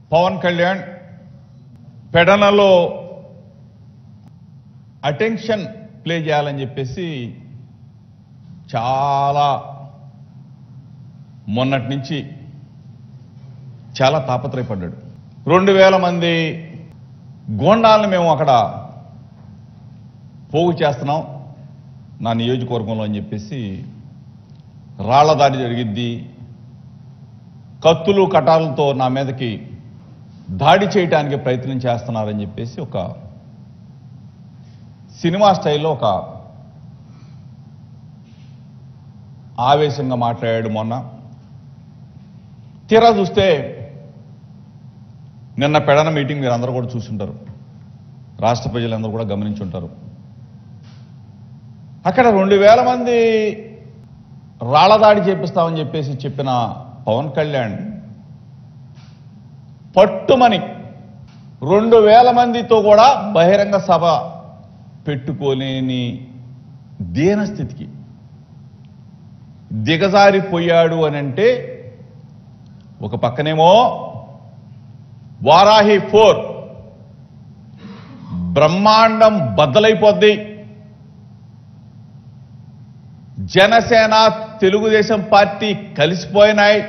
పవన్ కళ్యాణ్ పెడనలో attention play చేయాలని చెప్పేసి చాలా మొన్నటి నుంచి చాలా తాపత్రయపడ్డాడు రెండు వేల మంది గోండాలను మేము అక్కడ పోగు చేస్తున్నాం నా నియోజకవర్గంలో అని చెప్పేసి రాళ్ల దాడి జరిగిద్ది కత్తులు కటాలతో నా మీదకి దాడి చేయడానికి ప్రయత్నం చేస్తున్నారని చెప్పేసి ఒక సినిమా స్టైల్లో ఒక ఆవేశంగా మాట్లాడాడు మొన్న తీరా చూస్తే నిన్న పెడన మీటింగ్ మీరు అందరూ కూడా చూసుంటారు రాష్ట్ర ప్రజలందరూ కూడా గమనించుంటారు అక్కడ రెండు వేల మంది రాళ్లదాడి చేపిస్తామని చెప్పేసి చెప్పిన పవన్ కళ్యాణ్ పట్టుమని రెండు వేల మందితో కూడా బహిరంగ సభ పెట్టుకోలేని దీనస్థితికి దిగజారిపోయాడు అని అంటే ఒక పక్కనేమో వారాహి ఫోర్ బ్రహ్మాండం బద్దలైపోద్ది జనసేన తెలుగుదేశం పార్టీ కలిసిపోయినాయి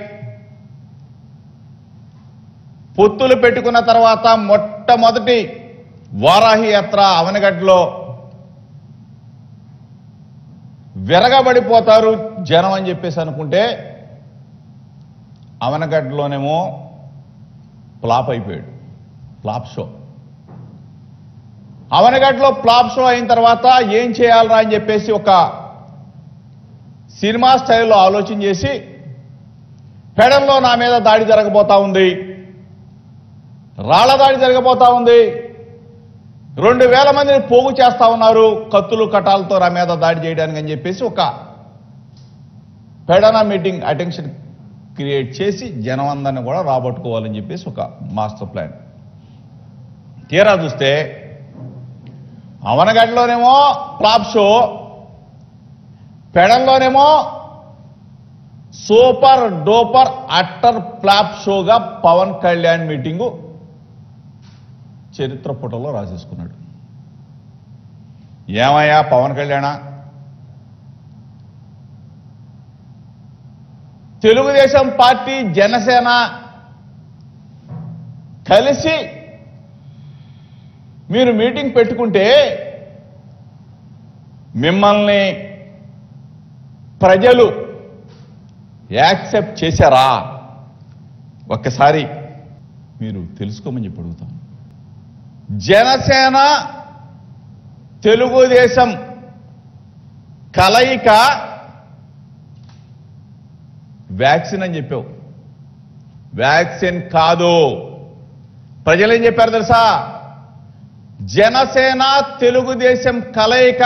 పొత్తులు పెట్టుకున్న తర్వాత మొట్టమొదటి వారాహి యాత్ర అవనగడ్డలో విరగబడిపోతారు జనం అని చెప్పేసి అనుకుంటే అవనగడ్డలోనేమో ఫ్లాప్ అయిపోయాడు ఫ్లాప్ షో అవనగడ్డలో ఫ్లాప్ షో అయిన తర్వాత ఏం చేయాలరా అని చెప్పేసి ఒక సినిమా స్టైల్లో ఆలోచన చేసి పెడల్లో నా మీద దాడి జరగబోతా ఉంది రాళ్ల దాడి జరగబోతా ఉంది రెండు వేల మందిని పోగు చేస్తా ఉన్నారు కత్తులు కటాలతో నా మీద దాడి చేయడానికి అని చెప్పేసి ఒక పెడన మీటింగ్ అటెన్షన్ క్రియేట్ చేసి జనం అందరిని కూడా రాబట్టుకోవాలని చెప్పేసి ఒక మాస్టర్ ప్లాన్ తీరా చూస్తే అవనగడ్డలోనేమో ఫ్లాప్ షో పెడంలోనేమో సూపర్ డోపర్ అట్టర్ ఫ్లాప్ షోగా పవన్ కళ్యాణ్ మీటింగు చరిత్ర పుటలో రాసేసుకున్నాడు ఏమయ్యా పవన్ కళ్యాణ తెలుగుదేశం పార్టీ జనసేన కలిసి మీరు మీటింగ్ పెట్టుకుంటే మిమ్మల్ని ప్రజలు యాక్సెప్ట్ చేశారా ఒక్కసారి మీరు తెలుసుకోమని చెప్పి అడుగుతాను జనసేన తెలుగుదేశం కలయిక వ్యాక్సిన్ అని చెప్పావు వ్యాక్సిన్ కాదు ప్రజలు ఏం చెప్పారు తెలుసా జనసేన తెలుగుదేశం కలయిక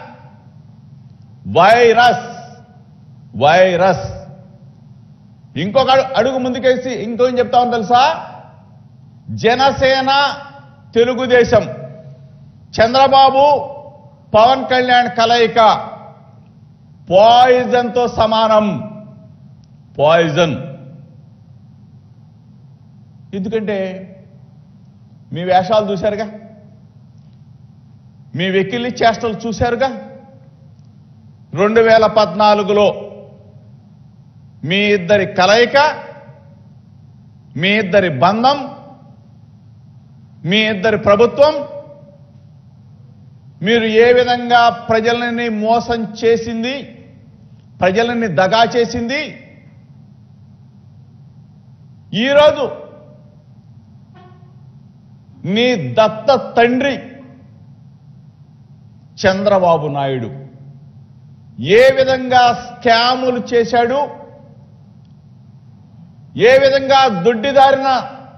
వైరస్ వైరస్ ఇంకొక అడు- అడుగు ముందుకేసి ఇంకో ఏం చెప్తామని తెలుసా జనసేన తెలుగుదేశం చంద్రబాబు పవన్ కళ్యాణ్ కలయిక పాయిజన్ తో సమానం పాయిజన్ ఎందుకంటే మీ వేషాలు చూశారుగా మీ వెకిలి చేష్టలు చూశారుగా రెండు వేల పద్నాలుగులో మీ ఇద్దరి కలయిక మీ ఇద్దరి బంధం మీ ఇద్దరి ప్రభుత్వం మీరు ఏ విధంగా ప్రజలని మోసం చేసింది ప్రజలని దగా చేసింది ఈరోజు నీ దత్త తండ్రి చంద్రబాబు నాయుడు ఏ విధంగా స్కాములు చేశాడు ఏ విధంగా దొడ్డిదారిన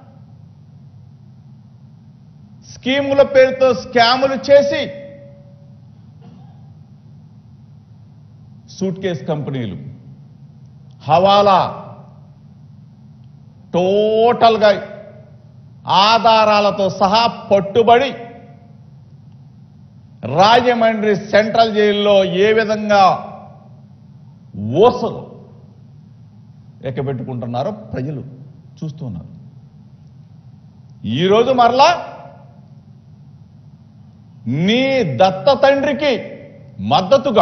స్కీముల పేరుతో స్కాములు చేసి సూట్ కేస్ కంపెనీలు హవాలా టోటల్గా ఆధారాలతో సహా పట్టుబడి రాజమండ్రి సెంట్రల్ జైల్లో ఏ విధంగా ఊసలు ఎక్కబెట్టుకుంటున్నారో ప్రజలు చూస్తున్నారు ఈరోజు మరలా నీ దత్త తండ్రికి మద్దతుగా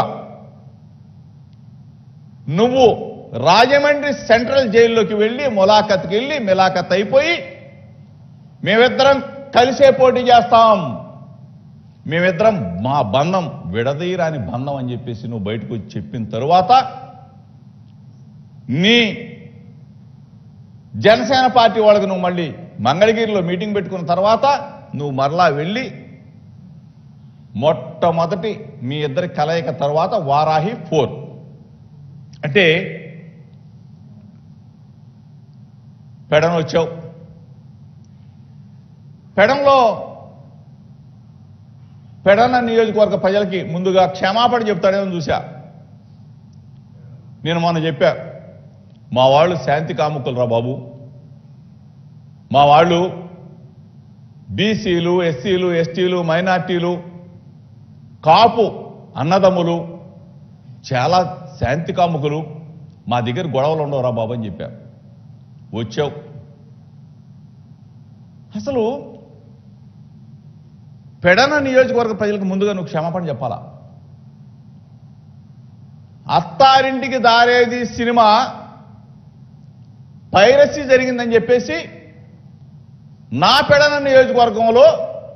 నువ్వు రాజమండ్రి సెంట్రల్ జైల్లోకి వెళ్ళి ములాఖత్కి వెళ్ళి మిలాఖత్ అయిపోయి మేమిద్దరం కలిసే పోటీ చేస్తాం మేమిద్దరం మా బంధం విడదీయరాని బంధం అని చెప్పేసి నువ్వు బయటకు వచ్చి చెప్పిన తరువాత నీ జనసేన పార్టీ వాళ్ళకి నువ్వు మళ్ళీ మంగళగిరిలో మీటింగ్ పెట్టుకున్న తర్వాత నువ్వు మరలా వెళ్ళి మొట్టమొదటి మీ ఇద్దరి కలయిక తర్వాత వారాహి ఫోర్ అంటే పెడన వచ్చావు పెడంలో పెడన నియోజకవర్గ ప్రజలకి ముందుగా క్షమాపణ చెప్తాడేమో చూశా నేను మొన్న చెప్పా మా వాళ్ళు శాంతి కాముకులు రా బాబు మా వాళ్ళు బీసీలు ఎస్సీలు ఎస్టీలు మైనార్టీలు కాపు అన్నదమ్ములు చాలా శాంతి కాముకులు మా దగ్గర గొడవలు ఉండవురా బాబు అని చెప్పారు వచ్చావు అసలు పెడన నియోజకవర్గ ప్రజలకు ముందుగా నువ్వు క్షమాపణ చెప్పాలా అత్తారింటికి దారేది సినిమా పైరసీ జరిగిందని చెప్పేసి నా పెడన నియోజకవర్గంలో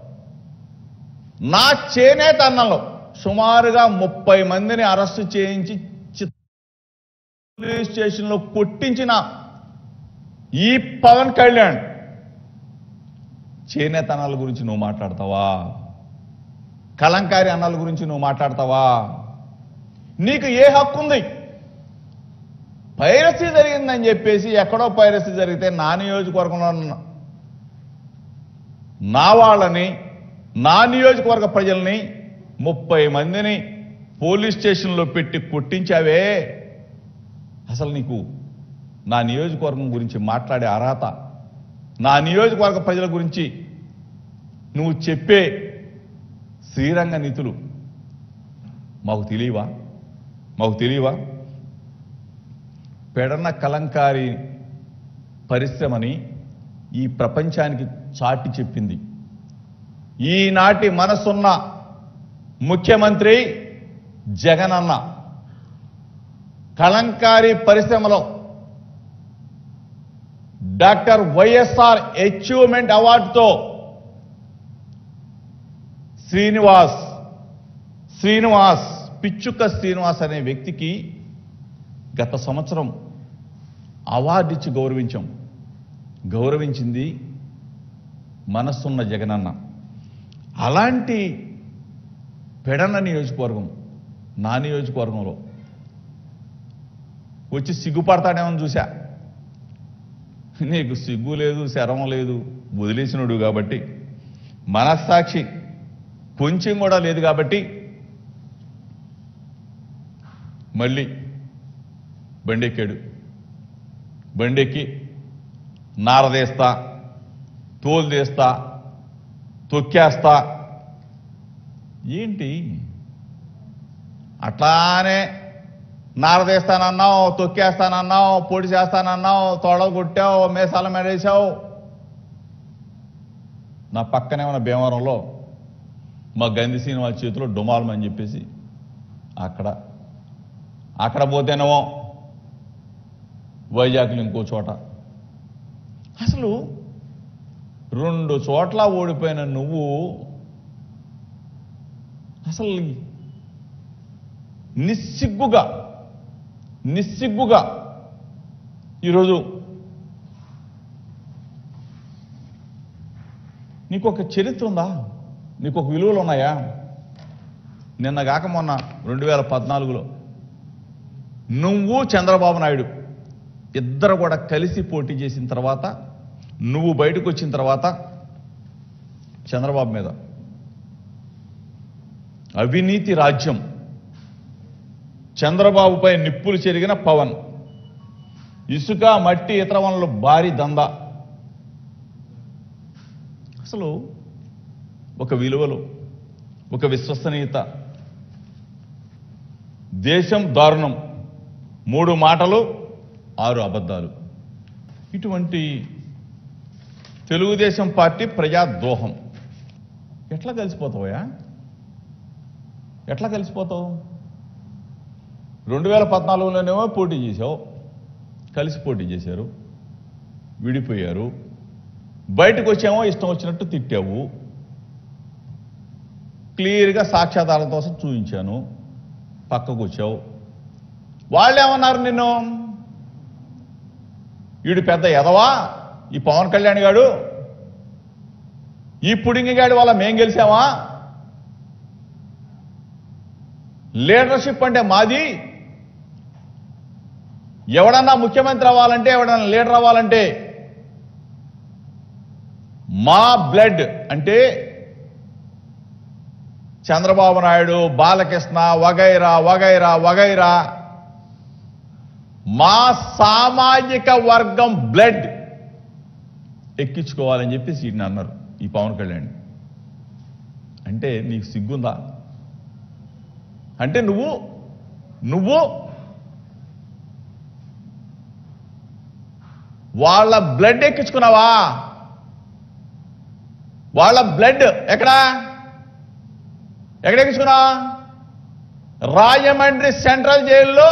నా చేనేత అన్నంలో సుమారుగా ముప్పై మందిని అరెస్టు చేయించి చి- పోలీస్ స్టేషన్లో కొట్టించిన ఈ పవన్ కళ్యాణ్ చేనేత అన్నాల గురించి నువ్వు మాట్లాడతావా కలంకారి అన్నాల గురించి నువ్వు మాట్లాడతావా నీకు ఏ హక్కు ఉంది పైరసీ జరిగిందని చెప్పేసి ఎక్కడో పైరసీ జరిగితే నా నియోజకవర్గంలో ఉన్న నా వాళ్ళని నా నియోజకవర్గ ప్రజల్ని ముప్పై మందిని పోలీస్ స్టేషన్లో పెట్టి కొట్టించావే అసలు నీకు నా నియోజకవర్గం గురించి మాట్లాడే అర్హత నా నియోజకవర్గ ప్రజల గురించి నువ్వు చెప్పే శ్రీరంగ నీతులు మాకు తెలియవా మాకు తెలియవా పెడన కలంకారి పరిశ్రమని ఈ ప్రపంచానికి చాటి చెప్పింది ఈనాటి మనసున్న ముఖ్యమంత్రి జగనన్న కలంకారీ పరిశ్రమలో డాక్టర్ వైఎస్ఆర్ అచీవ్మెంట్ అవార్డుతో శ్రీనివాస్ శ్రీనివాస్ పిచ్చుక శ్రీనివాస్ అనే వ్యక్తికి గత సంవత్సరం అవార్డు ఇచ్చి గౌరవించాం గౌరవించింది మనస్సున్న జగనన్న అలాంటి పెడన నియోజకవర్గం నా నియోజకవర్గంలో వచ్చి సిగ్గుపడతాడేమని చూశా నీకు సిగ్గు లేదు శరం లేదు వదిలేసినోడు కాబట్టి మనస్సాక్షి కొంచెం కూడా లేదు కాబట్టి మళ్ళీ బండెక్కాడు బండెక్కి నారదేస్తా తోలు తీస్తా తొక్కేస్తా ఏంటి అట్లానే నారదేస్తానన్నావు తొక్కేస్తానన్నావు పొడి చేస్తానన్నావు తొడ కొట్టావు మేసాల మెడేశావు నా పక్కనే ఉన్న భీమవరంలో మా గంధి శ్రీనివాస్ చేతిలో డుమాలమని చెప్పేసి అక్కడ అక్కడ పోతేనేమో వైజాగ్లో ఇంకో చోట అసలు రెండు చోట్ల ఓడిపోయిన నువ్వు అసలు నిస్సిగ్గుగా నిస్సిగ్గుగా ఈరోజు నీకు ఒక చరిత్ర ఉందా నీకు ఒక విలువలు ఉన్నాయా నిన్న కాక మొన్న రెండు వేల పద్నాలుగులో నువ్వు చంద్రబాబు నాయుడు ఇద్దరు కూడా కలిసి పోటీ చేసిన తర్వాత నువ్వు బయటకు వచ్చిన తర్వాత చంద్రబాబు మీద అవినీతి రాజ్యం చంద్రబాబుపై నిప్పులు చెరిగిన పవన్ ఇసుక మట్టి ఇతర వనరులు భారీ దందా అసలు ఒక విలువలు ఒక విశ్వసనీయత దేశం దారుణం మూడు మాటలు ఆరు అబద్ధాలు ఇటువంటి తెలుగుదేశం పార్టీ ప్రజా ద్రోహం ఎట్లా కలిసిపోతావయా ఎట్లా కలిసిపోతావు రెండు వేల పద్నాలుగులోనేమో పోటీ చేసావు కలిసి పోటీ చేశారు విడిపోయారు బయటకు వచ్చామో ఇష్టం వచ్చినట్టు తిట్టావు క్లియర్గా సాక్ష్యాధారాలతో సహా చూపించాను పక్కకు వచ్చావు వాళ్ళు ఏమన్నారు నిన్ను వీడు పెద్ద ఎదవా ఈ పవన్ కళ్యాణ్ గాడు ఈ పుడింగిగాడి వల్ల మేం గెలిచామా లీడర్షిప్ అంటే మాది ఎవడన్నా ముఖ్యమంత్రి అవ్వాలంటే ఎవడన్నా లీడర్ అవ్వాలంటే మా బ్లడ్ అంటే చంద్రబాబు నాయుడు బాలకృష్ణ వగైరా వగైరా వగైరా మా సామాజిక వర్గం బ్లడ్ ఎక్కించుకోవాలని చెప్పేసి ఈయన అన్నారు ఈ పవన్ కళ్యాణ్ అంటే నీకు సిగ్గుందా అంటే నువ్వు నువ్వు వాళ్ళ బ్లడ్ ఎక్కించుకున్నావా వాళ్ళ బ్లడ్ ఎక్కడా ఎక్కడ ఎక్కించుకున్నా రాజమండ్రి సెంట్రల్ జైల్లో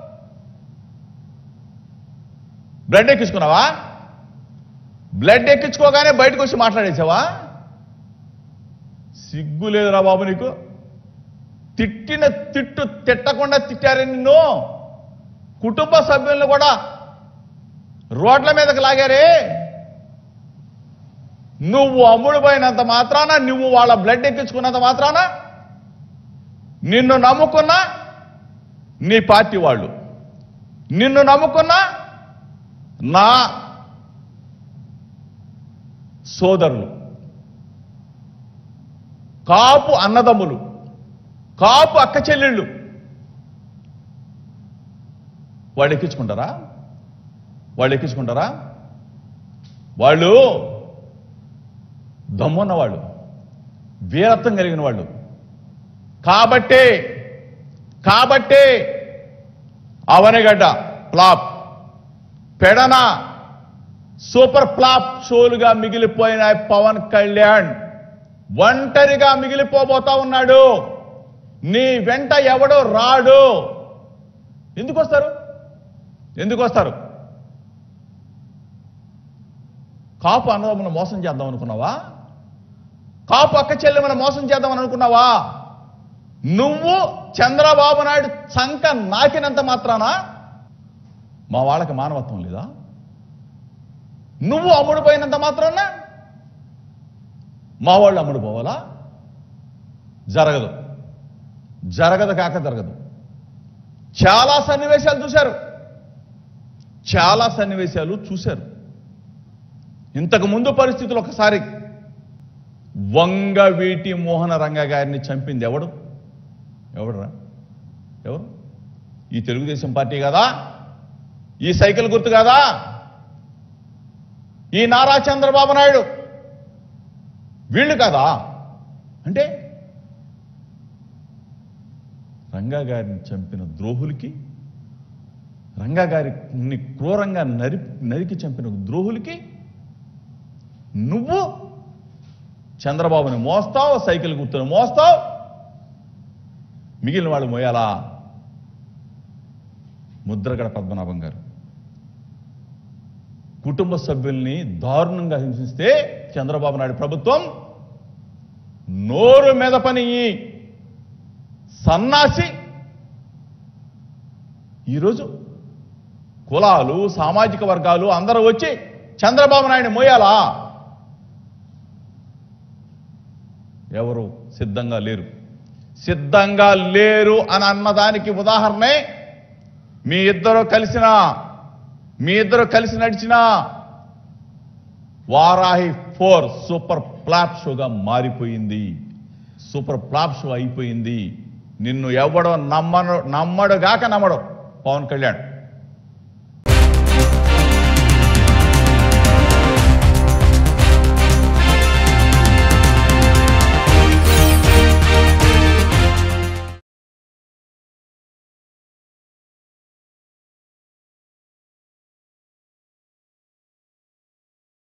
బ్లడ్ ఎక్కించుకున్నావా బ్లడ్ ఎక్కించుకోగానే బయటకు వచ్చి మాట్లాడేసావా సిగ్గు లేదురా బాబు నీకు తిట్టిన తిట్టు తిట్టకుండా తిట్టారే నిన్ను కుటుంబ సభ్యులను కూడా రోడ్ల మీదకి లాగారే నువ్వు అమ్ముడుపోయినంత మాత్రాన నువ్వు వాళ్ళ బ్లడ్ ఎక్కించుకున్నంత మాత్రాన నిన్ను నమ్ముకున్న నీ పార్టీ వాళ్ళు నిన్ను నమ్ముకున్న నా సోదరులు కాపు అన్నదమ్ములు కాపు అక్క చెల్లెళ్ళు వాళ్ళు ఎక్కించుకుంటారా వాళ్ళు ఎక్కించుకుంటారా వాళ్ళు దమ్మున్న వాళ్ళు వీరత్వం కలిగిన వాళ్ళు కాబట్టే కాబట్టే Avanigadda flop Pedana super flop షోలుగా మిగిలిపోయిన పవన్ కళ్యాణ్ ఒంటరిగా మిగిలిపోబోతా ఉన్నాడు నీ వెంట ఎవడో రాడు ఎందుకు వస్తారు ఎందుకు వస్తారు కాపు అన్నదమ్మును మోసం చేద్దాం అనుకున్నావా కాపు అక్క చెల్లెమని మోసం చేద్దామని అనుకున్నావా నువ్వు చంద్రబాబు నాయుడు చంక నాకినంత మాత్రాన మా వాళ్ళకి మానవత్వం లేదా నువ్వు అమ్ముడుపోయినంత మాత్రాన మా వాళ్ళు అమ్ముడుపోవాలా జరగదు జరగదు కాక జరగదు చాలా సన్నివేశాలు చూశారు చాలా సన్నివేశాలు చూశారు ఇంతకు ముందు పరిస్థితులు ఒకసారి వంగవీటి మోహన రంగ గారిని చంపింది ఎవడు ఎవడురా ఎవరు ఈ తెలుగుదేశం పార్టీ కదా ఈ సైకిల్ గుర్తు కదా ఈ నారా చంద్రబాబు నాయుడు వీళ్ళు కదా అంటే రంగా గారిని చంపిన ద్రోహులకి రంగా గారిని క్రూరంగా నరి నరికి చంపిన ద్రోహులకి నువ్వు చంద్రబాబుని మోస్తావు సైకిల్ గుర్తును మోస్తావు మిగిలిన వాళ్ళు మోయాలా ముద్రగడ పద్మనాభం గారు కుటుంబ సభ్యుల్ని దారుణంగా హింసిస్తే చంద్రబాబు నాయుడు ప్రభుత్వం నోరు మెదపని ఈ సన్నాసి ఈరోజు కులాలు సామాజిక వర్గాలు అందరూ వచ్చి చంద్రబాబు నాయుడు మోయాలా ఎవరు సిద్ధంగా లేరు సిద్ధంగా లేరు అని అన్నదానికి ఉదాహరణే మీ ఇద్దరు కలిసిన మీ ఇద్దరు కలిసి నడిచిన వారాహి ఫోర్ సూపర్ ప్లాప్ షోగా మారిపోయింది సూపర్ ప్లాప్ షో అయిపోయింది నిన్ను ఎవడో నమ్మను నమ్మడుగాక నమ్మడు పవన్ కళ్యాణ్